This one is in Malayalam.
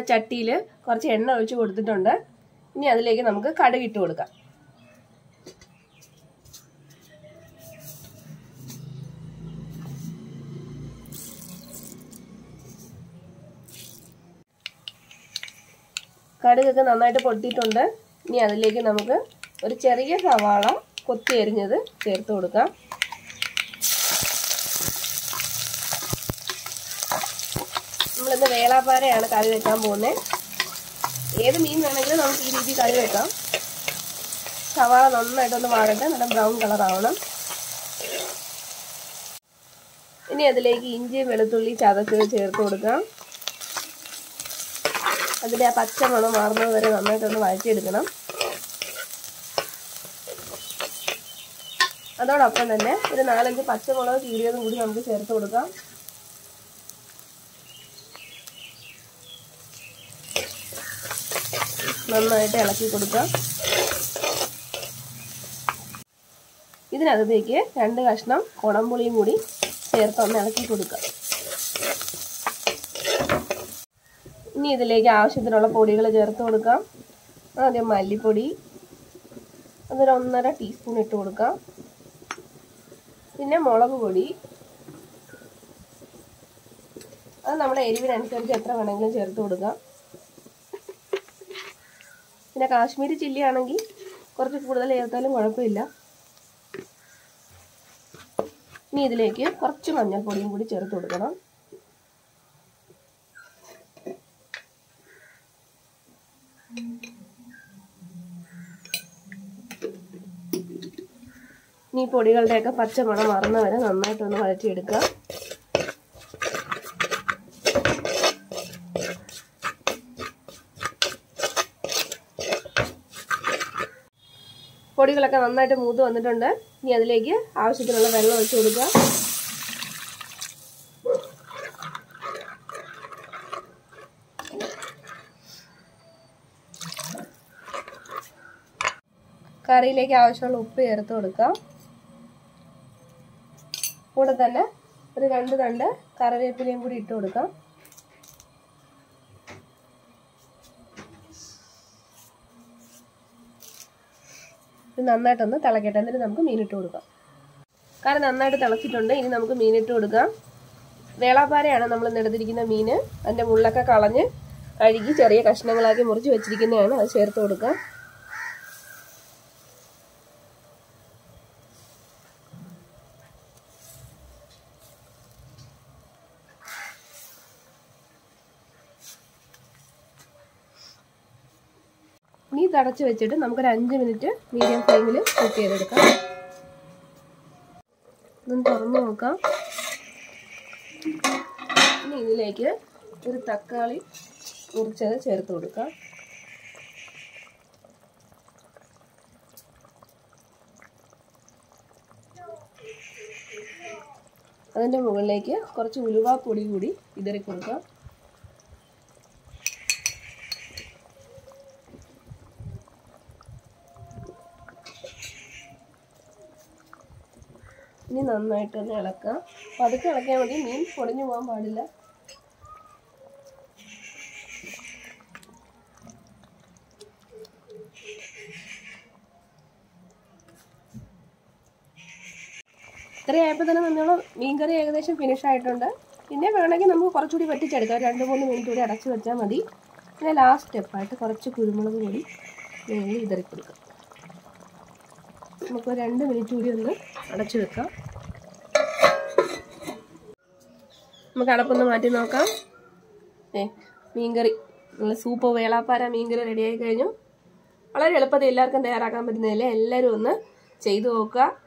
ചട്ടിയിൽ കുറച്ച് എണ്ണ ഒഴിച്ച് കൊടുത്തിട്ടുണ്ട് ഇനി അതിലേക്ക് നമുക്ക് കടുക് ഇട്ട് കൊടുക്കാം കടുകൊക്കെ നന്നായിട്ട് പൊട്ടിയിട്ടുണ്ട് ഇനി അതിലേക്ക് നമുക്ക് ഒരു ചെറിയ സവാള കൊത്തി എരിഞ്ഞത് ചേർത്ത് കൊടുക്കാം നമ്മളിന്ന് വേളാപ്പാരയാണ് കറി വെക്കാൻ പോകുന്നത് ഏത് മീൻ വേണമെങ്കിലും നമുക്ക് ഈ രീതിയിൽ കറി വെക്കാം സവാള നന്നായിട്ടൊന്ന് വാടട്ടെ നല്ല ബ്രൗൺ കളർ ആവണം ഇനി അതിലേക്ക് ഇഞ്ചി വെളുത്തുള്ളി ചതച്ചത് ചേർത്ത് കൊടുക്കാം അതിൻ്റെ ആ പച്ച മണം മാറുന്നത് വരെ നന്നായിട്ടൊന്ന് വഴറ്റിയെടുക്കണം അതോടൊപ്പം തന്നെ ഒരു നാലഞ്ച് പച്ചമുളക് കീറിയതും കൂടി നമുക്ക് ചേർത്ത് കൊടുക്കാം നന്നായിട്ട് ഇളക്കി കൊടുക്കാം ഇതിനകത്തേക്ക് രണ്ട് കഷ്ണം കുടംപുളിയും കൂടി ചേർത്ത് ഒന്ന് ഇളക്കി കൊടുക്കാം ഇനി ഇതിലേക്ക് ആവശ്യത്തിനുള്ള പൊടികൾ ചേർത്ത് കൊടുക്കാം ആദ്യം മല്ലിപ്പൊടി അതൊരു ഒന്നര ടീസ്പൂൺ ഇട്ട് കൊടുക്കാം പിന്നെ മുളക് പൊടി അത് നമ്മുടെ എരിവിനനുസരിച്ച് എത്ര വേണമെങ്കിലും ചേർത്ത് കൊടുക്കാം പിന്നെ കാശ്മീരി ചില്ലി ആണെങ്കിൽ കുറച്ച് കൂടുതൽ ചേർത്താലും കുഴപ്പമില്ല ഇനി ഇതിലേക്ക് കുറച്ച് മഞ്ഞൾപ്പൊടിയും കൂടി ചേർത്ത് കൊടുക്കണം ഇനി പൊടികളുടെയൊക്കെ പച്ചമണം മറന്ന വരെ നന്നായിട്ടൊന്ന് വഴറ്റിയെടുക്കുക പൊടികളൊക്കെ നന്നായിട്ട് മൂത്ത് വന്നിട്ടുണ്ട് ഇനി അതിലേക്ക് ആവശ്യത്തിനുള്ള വെള്ളം ഒഴിച്ചു കൊടുക്കുക കറിയിലേക്ക് ആവശ്യമുള്ള ഉപ്പ് ചേർത്ത് കൊടുക്കാം കൂടെ തന്നെ ഒരു രണ്ട് തണ്ട് കറിവേപ്പിലയും കൂടി ഇട്ട് കൊടുക്കാം ഇത് നന്നായിട്ടൊന്ന് തിളക്കട്ടെ എന്നിട്ട് നമുക്ക് മീനിട്ട് കൊടുക്കാം കറി നന്നായിട്ട് തിളച്ചിട്ടുണ്ട് ഇനി നമുക്ക് മീനിട്ട് കൊടുക്കാം വേളാപ്പാരയാണ് നമ്മൾ ഇന്ന് എടുത്തിരിക്കുന്ന മീൻ അതിൻ്റെ മുള്ളൊക്കെ കളഞ്ഞ് കഴുകി ചെറിയ കഷ്ണങ്ങളാക്കി മുറിച്ച് വെച്ചിരിക്കുന്നതാണ് അത് ചേർത്ത് കൊടുക്കാം ഇനി തടച്ച് വെച്ചിട്ട് നമുക്കൊരു അഞ്ച് മിനിറ്റ് മീഡിയം ഫ്ലെയിമിൽ കുക്ക് ചെയ്തെടുക്കാം ഇതൊന്ന് തുറന്ന് നോക്കാം ഇനി ഇതിലേക്ക് ഒരു തക്കാളി മുറിച്ചത് ചേർത്ത് കൊടുക്കാം അതിൻ്റെ മുകളിലേക്ക് കുറച്ച് ഉലുവാപ്പൊടി കൂടി ഇതറി കൊടുക്കാം ഇനി നന്നായിട്ടൊന്ന് ഇളക്കാം പതുക്കെ ഇളക്കിയാൽ മതി മീൻ പൊടിഞ്ഞു പോകാൻ പാടില്ല ഇത്രയായപ്പോൾ തന്നെ നമ്മൾ മീൻകറി ഏകദേശം ഫിനിഷ് ആയിട്ടുണ്ട് പിന്നെ വേണമെങ്കിൽ നമുക്ക് കുറച്ചുകൂടി വറ്റിച്ചെടുക്കാം രണ്ട് മൂന്ന് മിനിറ്റ് കൂടി അടച്ചു വെച്ചാൽ മതി പിന്നെ ലാസ്റ്റ് സ്റ്റെപ്പായിട്ട് കുറച്ച് കുരുമുളക് പൊടി മേളിൽ ഇതറി കൊടുക്കാം നമുക്ക് രണ്ട് മിനിറ്റ് കൂടി ഒന്ന് അടച്ചു വെക്കാം നമുക്ക് അടപ്പൊന്ന് മാറ്റി നോക്കാം ഏ മീൻകറി നല്ല സൂപ്പ് വേളാപ്പാര മീൻകറി റെഡിയായി കഴിഞ്ഞു വളരെ എളുപ്പത്തിൽ എല്ലാവർക്കും തയ്യാറാക്കാൻ പറ്റുന്നതല്ലേ എല്ലാവരും ഒന്ന് ചെയ്തു നോക്കുക